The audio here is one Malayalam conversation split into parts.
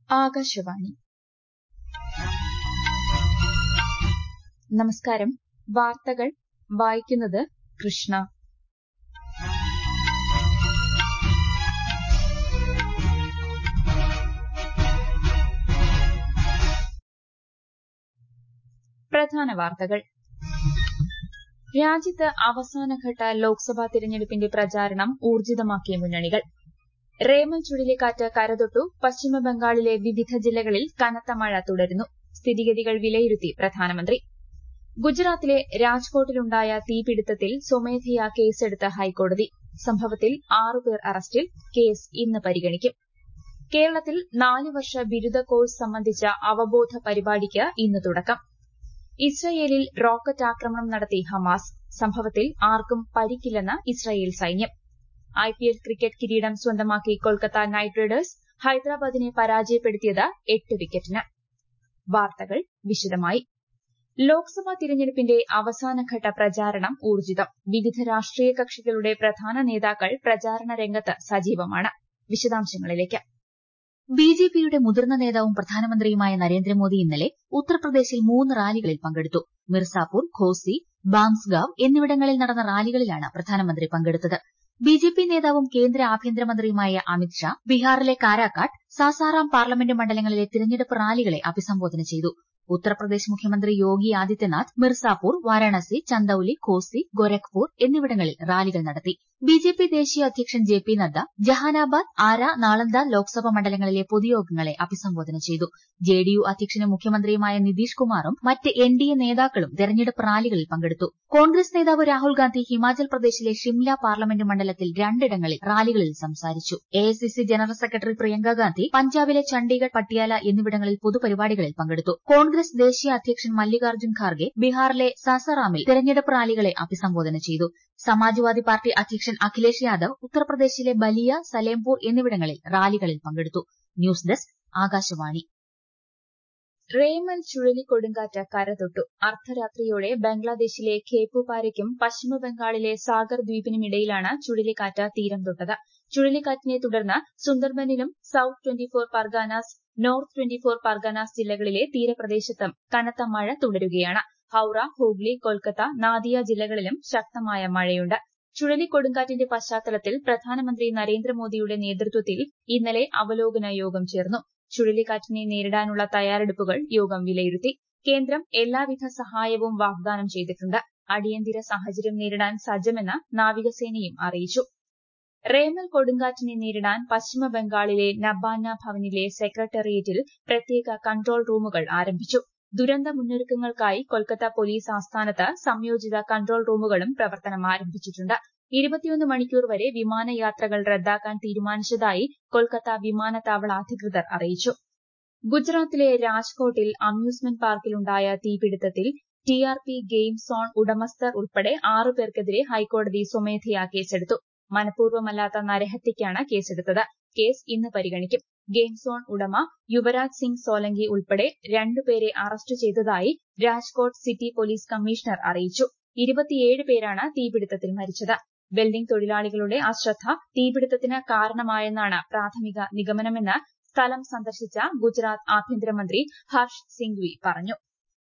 ആകാശവാണി നമസ്കാരം വാർത്തകൾ വായിക്കുന്നത് കൃഷ്ണ പ്രധാന വാർത്തകൾ രാജ്യത്ത് അവസാനഘട്ട ലോക്സഭാ തിരഞ്ഞെടുപ്പിന്റെ പ്രചാരണം ഊർജിതമാക്കിയ മുന്നണികൾ റേമൽ ചുഴലിക്കാറ്റ് കരതൊട്ടു പശ്ചിമബംഗാളിലെ വിവിധ ജില്ലകളിൽ കനത്ത മഴ തുടരുന്നു സ്ഥിതിഗതികൾ വിലയിരുത്തി പ്രധാനമന്ത്രി ഗുജറാത്തിലെ രാജ്കോട്ടിലുണ്ടായ തീപിടുത്തത്തിൽ സ്വമേധയാ കേസെടുത്ത ഹൈക്കോടതി സംഭവത്തിൽ ആറുപേർ അറസ്റ്റിൽ കേസ് ഇന്ന് പരിഗണിക്കും കേരളത്തിൽ നാല് വർഷ ബിരുദ കോഴ്സ് സംബന്ധിച്ച അവബോധ പരിപാടിക്ക് ഇന്ന് തുടക്കം ഇസ്രയേലിൽ റോക്കറ്റ് ആക്രമണം നടത്തി ഹമാസ് സംഭവത്തിൽ ആർക്കും പരിക്കില്ലെന്ന് ഇസ്രയേൽ സൈന്യം ഐപിഎൽ ക്രിക്കറ്റ് കിരീടം സ്വന്തമാക്കി കൊൽക്കത്ത നൈറ്റ് റൈഡേഴ്സ് ഹൈദരാബാദിനെ പരാജയപ്പെടുത്തിയത് എട്ട് വിക്കറ്റിന് വാർത്തകൾ വിശദമായി ലോക്സഭാ തിരഞ്ഞെടുപ്പിന്റെ അവസാനഘട്ട പ്രചാരണം ഊർജിതം വിവിധ രാഷ്ട്രീയ കക്ഷികളുടെ പ്രധാന നേതാക്കൾ പ്രചാരണ രംഗത്ത് സജീവമാണ് വിശദാംശങ്ങളിലേക്ക് ബിജെപിയുടെ മുതിർന്ന നേതാവും പ്രധാനമന്ത്രിയുമായ നരേന്ദ്രമോദി ഇന്നലെ ഉത്തർപ്രദേശിൽ മൂന്ന് റാലികളിൽ പങ്കെടുത്തു മിർസാപൂർ ഘോസി ബാംസ്ഗാവ് എന്നിവിടങ്ങളിൽ നടന്ന റാലികളിലാണ് പ്രധാനമന്ത്രി പങ്കെടുത്തത് ബിജെപി നേതാവും കേന്ദ്ര ആഭ്യന്തരമന്ത്രിയുമായ അമിത് ഷാ ബീഹാറിലെ കാരാകാട്ട് സാസാറാം പാർലമെന്റ് മണ്ഡലങ്ങളിലെ തിരഞ്ഞെടുപ്പ് റാലികളെ അഭിസംബോധന ചെയ്തു ഉത്തർപ്രദേശ് മുഖ്യമന്ത്രി യോഗി ആദിത്യനാഥ് മിർസാപൂർ വാരാണസി ചന്ദൌലി ഘോസി ഗോരഖ്പൂർ എന്നിവിടങ്ങളിൽ റാലികൾ നടത്തി ബിജെപി ദേശീയ അധ്യക്ഷൻ ജെ പി നദ്ദ ജഹാനാബാദ് ആര നാളന്ദ ലോക്സഭാ മണ്ഡലങ്ങളിലെ പൊതുയോഗങ്ങളെ അഭിസംബോധന ചെയ്തു ജെഡിയു അധ്യക്ഷനും മുഖ്യമന്ത്രിയുമായ നിതീഷ് കുമാറും മറ്റ് എൻഡിഎ നേതാക്കളും തെരഞ്ഞെടുപ്പ് റാലികളിൽ പങ്കെടുത്തു കോൺഗ്രസ് നേതാവ് രാഹുൽ ഗാന്ധി ഹിമാചൽ പ്രദേശിലെ ഷിംല പാർലമെന്റ് മണ്ഡലത്തിൽ രണ്ടിടങ്ങളിൽ റാലികളിൽ സംസാരിച്ചു AICC general secretary Priyanka Gandhi പഞ്ചാബിലെ ചണ്ഡീഗഡ് പട്യാല എന്നിവിടങ്ങളിൽ പൊതുപരിപാടികളിൽ പങ്കെടുത്തു കോൺഗ്രസ് ദേശീയ അധ്യക്ഷൻ മല്ലികാർജ്ജുൻ ഖാർഗെ ബീഹാറിലെ സാസാറാമിൽ തെരഞ്ഞെടുപ്പ് റാലികളെ അഭിസംബോധന ചെയ്തു സമാജ്വാദി പാർട്ടി അധ്യക്ഷൻ അഖിലേഷ് യാദവ് ഉത്തർപ്രദേശിലെ ബലിയ സലേംപൂർ എന്നിവിടങ്ങളിൽ റാലികളിൽ പങ്കെടുത്തു ന്യൂസ് ഡെസ്ക് ആകാശവാണി റേമൽ ചുഴലിക്കൊടുങ്കാറ്റ് കരതൊട്ടു അർദ്ധരാത്രിയോടെ ബംഗ്ലാദേശിലെ ഖേപ്പുപാരയ്ക്കും പശ്ചിമബംഗാളിലെ സാഗർ ദ്വീപിനുമിടയിലാണ് ചുഴലിക്കാറ്റ് തീരം തൊട്ടത് ചുഴലിക്കാറ്റിനെ തുടർന്ന് സുന്ദർബനിലും South twenty four Parganas North twenty four Parganas ജില്ലകളിലെ തീരപ്രദേശത്തും കനത്ത മഴ തുടരുകയാണ് ഹൌറ ഹൂഗ്ലി കൊൽക്കത്ത നാദിയ ജില്ലകളിലും ശക്തമായ മഴയുണ്ട് ചുഴലിക്കൊടുങ്കാറ്റിന്റെ പശ്ചാത്തലത്തിൽ പ്രധാനമന്ത്രി നരേന്ദ്രമോദിയുടെ നേതൃത്വത്തിൽ ഇന്നലെ അവലോകന യോഗം ചേർന്നു ചുഴലിക്കാറ്റിനെ നേരിടാനുള്ള തയ്യാറെടുപ്പുകൾ യോഗം വിലയിരുത്തി കേന്ദ്രം എല്ലാവിധ സഹായവും വാഗ്ദാനം ചെയ്തിട്ടുണ്ട് അടിയന്തര സാഹചര്യം നേരിടാൻ സജ്ജമെന്ന് നാവികസേനയും അറിയിച്ചു റേമൽ കൊടുങ്കാറ്റിനെ നേരിടാൻ പശ്ചിമ ബംഗാളിലെ നബാന ഭവനിലെ സെക്രട്ടേറിയറ്റിൽ പ്രത്യേക കൺട്രോൾ റൂമുകൾ ആരംഭിച്ചു ദുരന്ത മുന്നൊരുക്കങ്ങൾക്കായി കൊൽക്കത്ത പോലീസ് ആസ്ഥാനത്ത് സംയോജിത കൺട്രോൾ റൂമുകളും പ്രവർത്തനം ആരംഭിച്ചിട്ടുണ്ട് ഇരുപത്തിയൊന്ന് മണിക്കൂർ വരെ വിമാനയാത്രകൾ റദ്ദാക്കാൻ തീരുമാനിച്ചതായി കൊൽക്കത്ത വിമാനത്താവള അധികൃതർ അറിയിച്ചു ഗുജറാത്തിലെ രാജ്കോട്ടിൽ അമ്യൂസ്മെന്റ് പാർക്കിലുണ്ടായ തീപിടുത്തത്തിൽ ടിആർപി ഗെയിം സോൺ ഉടമസ്ഥർ ഉൾപ്പെടെ ആറു പേർക്കെതിരെ ഹൈക്കോടതി സ്വമേധയാ കേസെടുത്തു മനഃപൂർവ്വമല്ലാത്ത നരഹത്യയ്ക്കാണ് കേസെടുത്തത് കേസ് ഇന്ന് പരിഗണിക്കും ഗെയിം സോൺ ഉടമ യുവരാജ് സിംഗ് സോലങ്കി ഉൾപ്പെടെ രണ്ടുപേരെ അറസ്റ്റ് ചെയ്തതായി രാജ്കോട്ട് സിറ്റി പോലീസ് കമ്മീഷണർ അറിയിച്ചു ഇരുപത്തിയേഴ് പേരാണ് തീപിടുത്തത്തിൽ മരിച്ചത് വെൽഡിംഗ് തൊഴിലാളികളുടെ അശ്രദ്ധ തീപിടുത്തത്തിന് കാരണമായെന്നാണ് പ്രാഥമിക നിഗമനമെന്ന് സ്ഥലം സന്ദർശിച്ച ഗുജറാത്ത് ആഭ്യന്തരമന്ത്രി ഹർഷ് സിംഗ്വി പറഞ്ഞു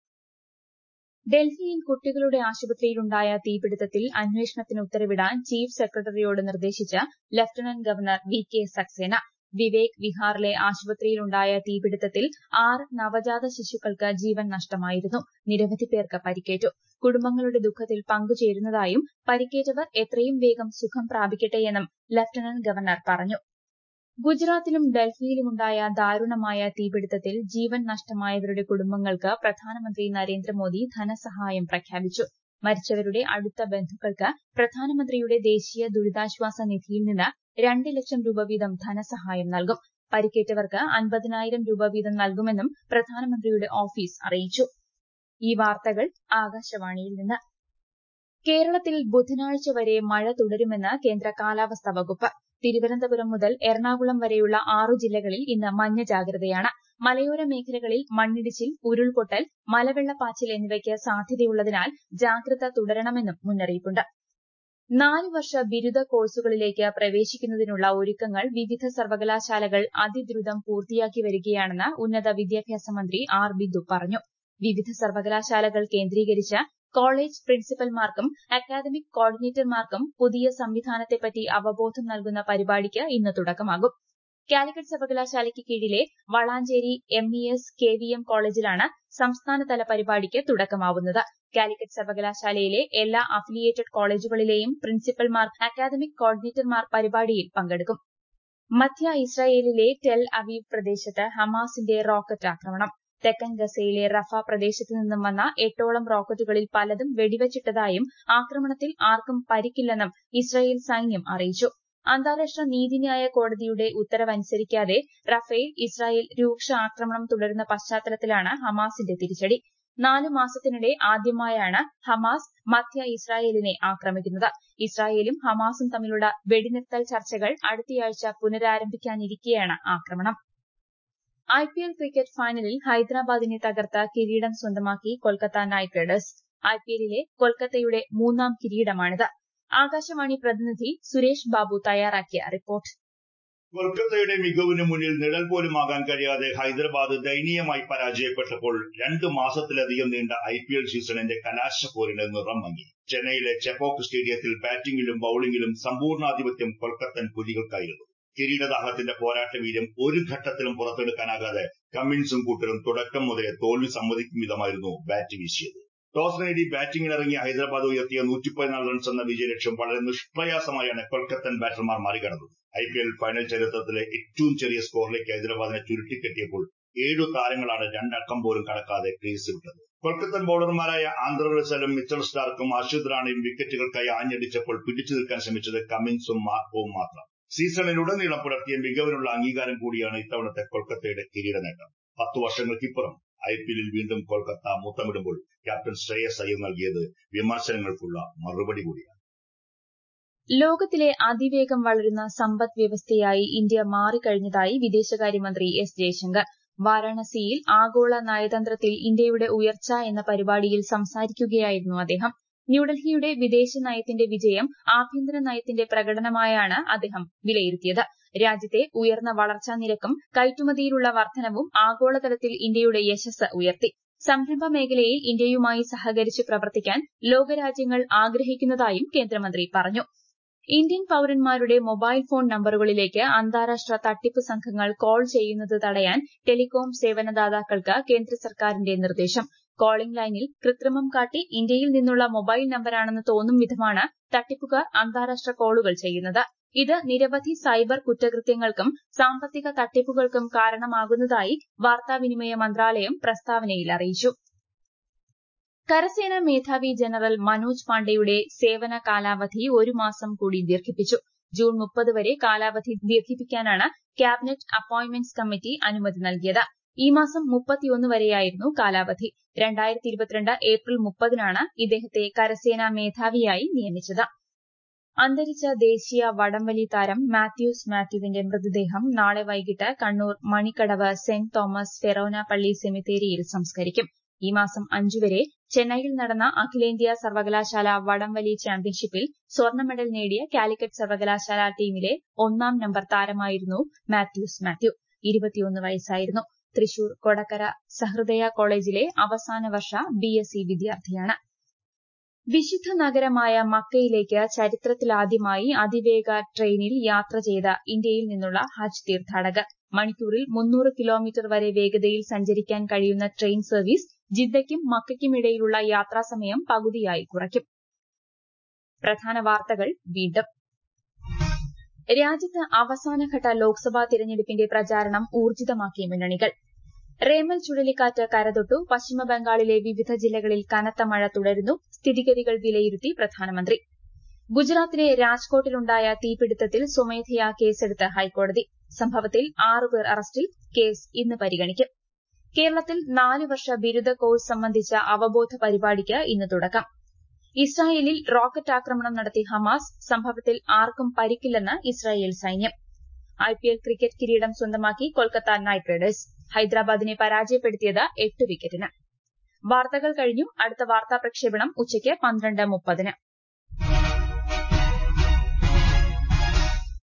ഡൽഹിയിൽ കുട്ടികളുടെ ആശുപത്രിയിലുണ്ടായ തീപിടുത്തത്തിൽ അന്വേഷണത്തിന് ഉത്തരവിടാൻ ചീഫ് സെക്രട്ടറിയോട് നിർദ്ദേശിച്ച് lieutenant governor V K Saxena Vivek വിഹാറിലെ ആശുപത്രിയിലുണ്ടായ തീപിടുത്തത്തിൽ ആറ് നവജാത ശിശുക്കൾക്ക് ജീവൻ നഷ്ടമായിരുന്നു നിരവധി പേർക്ക് പരിക്കേറ്റു കുടുംബങ്ങളുടെ ദുഃഖത്തിൽ പങ്കുചേരുന്നതായും പരിക്കേറ്റവർ എത്രയും വേഗം സുഖം പ്രാപിക്കട്ടെയെന്നും ലഫ്റ്റനന്റ് ഗവർണർ പറഞ്ഞു ഗുജറാത്തിലും ഡൽഹിയിലുമുണ്ടായ ദാരുണമായ തീപിടുത്തത്തിൽ ജീവൻ നഷ്ടമായവരുടെ കുടുംബങ്ങൾക്ക് പ്രധാനമന്ത്രി നരേന്ദ്രമോദി ധനസഹായം പ്രഖ്യാപിച്ചു മരിച്ചവരുടെ അടുത്ത ബന്ധുക്കൾക്ക് പ്രധാനമന്ത്രിയുടെ ദേശീയ ദുരിതാശ്വാസ നിധിയിൽ നിന്ന് രണ്ട് ലക്ഷം രൂപ വീതം ധനസഹായം നൽകും പരിക്കേറ്റവർക്ക് അൻപതിനായിരം രൂപ വീതം നൽകുമെന്നും പ്രധാനമന്ത്രിയുടെ ഓഫീസ് അറിയിച്ചു ഈ വാർത്തകൾ ആകാശവാണിയിൽ നിന്ന് കേരളത്തിൽ ബുധനാഴ്ച വരെ മഴ തുടരുമെന്ന് കേന്ദ്ര കാലാവസ്ഥാ വകുപ്പ് തിരുവനന്തപുരം മുതൽ എറണാകുളം വരെയുള്ള ആറു ജില്ലകളിൽ ഇന്ന് മഞ്ഞ ജാഗ്രതയാണ് മലയോര മേഖലകളിൽ മണ്ണിടിച്ചിൽ ഉരുൾപൊട്ടൽ മലവെള്ളപ്പാച്ചിൽ എന്നിവയ്ക്ക് സാധ്യതയുള്ളതിനാൽ ജാഗ്രത തുടരണമെന്നും മുന്നറിയിപ്പുണ്ട് നാല് വർഷ ബിരുദ കോഴ്സുകളിലേക്ക് പ്രവേശിക്കുന്നതിനുള്ള ഒരുക്കങ്ങൾ വിവിധ സർവകലാശാലകൾ അതിദ്രുതം പൂർത്തിയാക്കി വരികയാണെന്ന് ഉന്നത വിദ്യാഭ്യാസ മന്ത്രി ആർ ബിന്ദു പറഞ്ഞു വിവിധ സർവകലാശാലകൾ കേന്ദ്രീകരിച്ച് കോളേജ് പ്രിൻസിപ്പൽമാർക്കും അക്കാദമിക് കോർഡിനേറ്റർമാർക്കും പുതിയ സംവിധാനത്തെപ്പറ്റി അവബോധം നൽകുന്ന പരിപാടിക്ക് ഇന്ന് തുടക്കമാകും കാലിക്കറ്റ് സർവകലാശാലയ്ക്ക് കീഴിലെ Valanchery M E S K V M കോളേജിലാണ് സംസ്ഥാനതല പരിപാടിക്ക് തുടക്കമാവുന്നത് കാലിക്കറ്റ് സർവകലാശാലയിലെ എല്ലാ അഫിലിയേറ്റഡ് കോളേജുകളിലെയും പ്രിൻസിപ്പൽമാർ അക്കാദമിക് കോർഡിനേറ്റർമാർ പരിപാടിയിൽ പങ്കെടുക്കും മധ്യ ഇസ്രായേലിലെ ടെൽ അവീവ് പ്രദേശത്ത് ഹമാസിന്റെ റോക്കറ്റ് ആക്രമണം തെക്കൻ ഗസയിലെ റഫ പ്രദേശത്ത് നിന്നും വന്ന എട്ടോളം റോക്കറ്റുകളിൽ പലതും വെടിവച്ചിട്ടതായും ആക്രമണത്തിൽ ആർക്കും പരിക്കില്ലെന്നും ഇസ്രായേൽ സൈന്യം അറിയിച്ചു അന്താരാഷ്ട്ര നീതിന്യായ കോടതിയുടെ ഉത്തരവനുസരിക്കാതെ റഫേൽ ഇസ്രായേൽ രൂക്ഷ ആക്രമണം തുടരുന്ന പശ്ചാത്തലത്തിലാണ് ഹമാസിന്റെ തിരിച്ചടി നാലു മാസത്തിനിടെ ആദ്യമായാണ് ഹമാസ് മധ്യ ഇസ്രായേലിനെ ആക്രമിക്കുന്നത് ഇസ്രായേലും ഹമാസും തമ്മിലുള്ള വെടിനിർത്തൽ ചർച്ചകൾ അടുത്തയാഴ്ച പുനരാരംഭിക്കാനിരിക്കെയാണ് ആക്രമണം ഐപിഎൽ ക്രിക്കറ്റ് ഫൈനലിൽ ഹൈദരാബാദിനെ തകർത്ത കിരീടം സ്വന്തമാക്കി കൊൽക്കത്ത നൈറ്റ് റൈഡേഴ്സ് ഐപിഎല്ലിലെ കൊൽക്കത്തയുടെ മൂന്നാം കിരീടമാണിത് ആകാശവാണി പ്രതിനിധി സുരേഷ് ബാബു തയ്യാറാക്കിയ റിപ്പോർട്ട് കൊൽക്കത്തയുടെ മികവിന് മുന്നിൽ നിഴൽ പോലും ആകാൻ കഴിയാതെ ഹൈദരാബാദ് ദയനീയമായി പരാജയപ്പെട്ടപ്പോൾ രണ്ട് മാസത്തിലധികം നീണ്ട ഐ പി എൽ സീസണിന്റെ കലാശപ്പോരിന് നിറം മങ്ങി ചെന്നൈയിലെ ചെപ്പോക്ക് സ്റ്റേഡിയത്തിൽ ബാറ്റിംഗിലും ബൌളിംഗിലും സമ്പൂർണ്ണാധിപത്യം കൊൽക്കത്തൻ പുലികൾക്കായിരുന്നു കിരീടദാഹത്തിന്റെ പോരാട്ട വീര്യം ഒരു ഘട്ടത്തിലും പുറത്തെടുക്കാനാകാതെ കമ്മിൻസും കൂട്ടരും തുടക്കം മുതലേ തോൽവി സമ്മതിക്കും വിധമായിരുന്നു ബാറ്റ് വീശിയത് ടോസ് നേടി ബാറ്റിംഗിനിറങ്ങിയ ഹൈദരാബാദ് ഉയർത്തിയ നൂറ്റി പതിനാല് റൺസ് എന്ന വിജയലക്ഷ്യം വളരെ നിഷ്പ്രയാസമായാണ് കൊൽക്കത്തൻ ബാറ്റർമാർ മറികടന്നത് ഐ പി എൽ ഫൈനൽ ചരിത്രത്തിലെ ഏറ്റവും ചെറിയ സ്കോറിലേക്ക് ഹൈദരാബാദിനെ ചുരുട്ടിക്കെട്ടിയപ്പോൾ ഏഴു താരങ്ങളാണ് രണ്ടക്കം പോലും കടക്കാതെ ക്രീസ് വിട്ടത് കൊൽക്കത്തൻ ബൌളർമാരായ ആന്ധ്ര റസലും മിച്ചൽ സ്റ്റാർക്കും അർഷിദ് റാണയും വിക്കറ്റുകൾക്കായി ആഞ്ഞടിച്ചപ്പോൾ പിടിച്ചു നിൽക്കാൻ ശ്രമിച്ചത് കമ്മിൻസും മാർക്കവും മാത്രം സീസണിലുടനീളം പുലർത്തിയ മികവിനുള്ള അംഗീകാരം കൂടിയാണ് ഇത്തവണത്തെ കൊൽക്കത്തയുടെ കിരീട നേട്ടം പത്തു വർഷങ്ങൾക്കിപ്പുറം ഐ പി എല്ലിൽ വീണ്ടും കൊൽക്കത്ത മുത്തമിടുമ്പോൾ ക്യാപ്റ്റൻ ശ്രേയസ് അയ്യർ നൽകിയത് വിമർശനങ്ങൾക്കുള്ള മറുപടി കൂടിയാണ് ലോകത്തിലെ അതിവേഗം വളരുന്ന സമ്പദ് വ്യവസ്ഥയായി ഇന്ത്യ മാറിക്കഴിഞ്ഞതായി വിദേശകാര്യമന്ത്രി എസ് ജയശങ്കർ വാരാണസിയിൽ ആഗോള നയതന്ത്രത്തിൽ ഇന്ത്യയുടെ ഉയർച്ച എന്ന പരിപാടിയിൽ സംസാരിക്കുകയായിരുന്നു അദ്ദേഹം ന്യൂഡൽഹിയുടെ വിദേശ നയത്തിന്റെ വിജയം ആഭ്യന്തര നയത്തിന്റെ പ്രകടനമായാണ് അദ്ദേഹം വിലയിരുത്തിയത് രാജ്യത്തെ ഉയർന്ന വളർച്ചാ നിരക്കും കയറ്റുമതിയിലുള്ള വർധനവും ആഗോളതലത്തിൽ ഇന്ത്യയുടെ യശസ് ഉയർത്തി സംരംഭ മേഖലയിൽ ഇന്ത്യയുമായി സഹകരിച്ച് പ്രവർത്തിക്കാൻ ലോകരാജ്യങ്ങൾ ആഗ്രഹിക്കുന്നതായും കേന്ദ്രമന്ത്രി പറഞ്ഞു ഇന്ത്യൻ പൌരന്മാരുടെ മൊബൈൽ ഫോൺ നമ്പറുകളിലേക്ക് അന്താരാഷ്ട്ര തട്ടിപ്പ് സംഘങ്ങൾ കോൾ ചെയ്യുന്നത് തടയാൻ ടെലികോം സേവനദാതാക്കൾക്ക് കേന്ദ്ര സർക്കാരിന്റെ നിർദ്ദേശം കോളിംഗ് ലൈനിൽ കൃത്രിമം കാട്ടി ഇന്ത്യയിൽ നിന്നുള്ള മൊബൈൽ നമ്പരാണെന്ന് തോന്നും വിധമാണ് തട്ടിപ്പുകാർ അന്താരാഷ്ട്ര കോളുകൾ ചെയ്യുന്നത് ഇത് നിരവധി സൈബർ കുറ്റകൃത്യങ്ങൾക്കും സാമ്പത്തിക തട്ടിപ്പുകൾക്കും കാരണമാകുന്നതായി വാർത്താവിനിമയ മന്ത്രാലയം പ്രസ്താവനയിൽ അറിയിച്ചു കരസേനാ മേധാവി ജനറൽ മനോജ് പാണ്ഡെയുടെ സേവന കാലാവധി ഒരു മാസം കൂടി ദീർഘിപ്പിച്ചു ജൂൺ മുപ്പത് വരെ കാലാവധി ദീർഘിപ്പിക്കാനാണ് ക്യാബിനറ്റ് അപ്പോയിന്റ്മെന്റ്സ് കമ്മിറ്റി അനുമതി നൽകിയത് ഈ മാസം മുപ്പത്തിയൊന്ന് വരെയായിരുന്നു കാലാവധി രണ്ടായിരത്തി ഇരുപത്തിരണ്ട് ഏപ്രിൽ മുപ്പതിനാണ് ഇദ്ദേഹത്തെ കരസേനാ മേധാവിയായി നിയമിച്ചത് അന്തരിച്ച ദേശീയ വടംവലി താരം മാത്യൂസ് മാത്യുവിന്റെ മൃതദേഹം നാളെ വൈകിട്ട് Kannur Manikkadavu Saint Thomas Forane പള്ളി സെമിത്തേരിയിൽ സംസ്കരിക്കും ഈ മാസം അഞ്ചുവരെ ചെന്നൈയിൽ നടന്ന അഖിലേന്ത്യാ സർവകലാശാല വടംവലി ചാമ്പ്യൻഷിപ്പിൽ സ്വർണ്ണ മെഡൽ നേടിയ കാലിക്കറ്റ് സർവകലാശാല ടീമിലെ ഒന്നാം നമ്പർ താരമായിരുന്നു മാത്യൂസ് മാത്യു ഇരുപത്തിയൊന്ന് വയസ്സായിരുന്നു തൃശൂർ കൊടക്കര സഹൃദയ കോളേജിലെ അവസാന വർഷ ബിഎസ്സി വിദ്യാർത്ഥിയാണ് വിശുദ്ധ നഗരമായ മക്കയിലേക്ക് ചരിത്രത്തിലാദ്യമായി അതിവേഗ ട്രെയിനിൽ യാത്ര ചെയ്ത ഇന്ത്യയിൽ നിന്നുള്ള ഹജ്ജ് തീർത്ഥാടകർ മണിക്കൂറിൽ മുന്നൂറ് കിലോമീറ്റർ വരെ വേഗതയിൽ സഞ്ചരിക്കാൻ കഴിയുന്ന ട്രെയിൻ സർവീസ് ജിദ്ദയ്ക്കും മക്കയ്ക്കുമിടയിലുള്ള യാത്രാസമയം പകുതിയായി കുറയ്ക്കും പ്രധാന വാർത്തകൾ വീണ്ടും രാജ്യത്ത് അവസാനഘട്ട ലോക്സഭാ തിരഞ്ഞെടുപ്പിന്റെ പ്രചാരണം ഊർജിതമാക്കിയ മുന്നണികൾ റേമൽ ചുഴലിക്കാറ്റ് കരതൊട്ടു പശ്ചിമബംഗാളിലെ വിവിധ ജില്ലകളിൽ കനത്ത മഴ തുടരുന്നു സ്ഥിതിഗതികൾ വിലയിരുത്തി പ്രധാനമന്ത്രി ഗുജറാത്തിലെ രാജ്കോട്ടിലുണ്ടായ തീപിടുത്തത്തിൽ സ്വമേധയാ കേസെടുത്ത് ഹൈക്കോടതി സംഭവത്തിൽ ആറുപേർ അറസ്റ്റിൽ കേസ് ഇന്ന് പരിഗണിക്കും കേരളത്തിൽ നാല് വർഷ ബിരുദ കോഴ്സ് സംബന്ധിച്ച അവബോധ പരിപാടിക്ക് ഇന്ന് തുടക്കം ഇസ്രായേലിൽ റോക്കറ്റ് ആക്രമണം നടത്തി ഹമാസ് സംഭവത്തിൽ ആർക്കും പരിക്കില്ലെന്ന് ഇസ്രായേൽ സൈന്യം ഐപിഎൽ ക്രിക്കറ്റ് കിരീടം സ്വന്തമാക്കി കൊൽക്കത്ത നൈറ്റ് റൈഡേഴ്സ് ഹൈദരാബാദിനെ പരാജയപ്പെടുത്തിയത് എട്ട് വിക്കറ്റിന് വാർത്തകൾ കഴിഞ്ഞു അടുത്ത വാർത്താ പ്രക്ഷേപണം ഉച്ചയ്ക്ക് പന്ത്രണ്ട് മുപ്പതിന്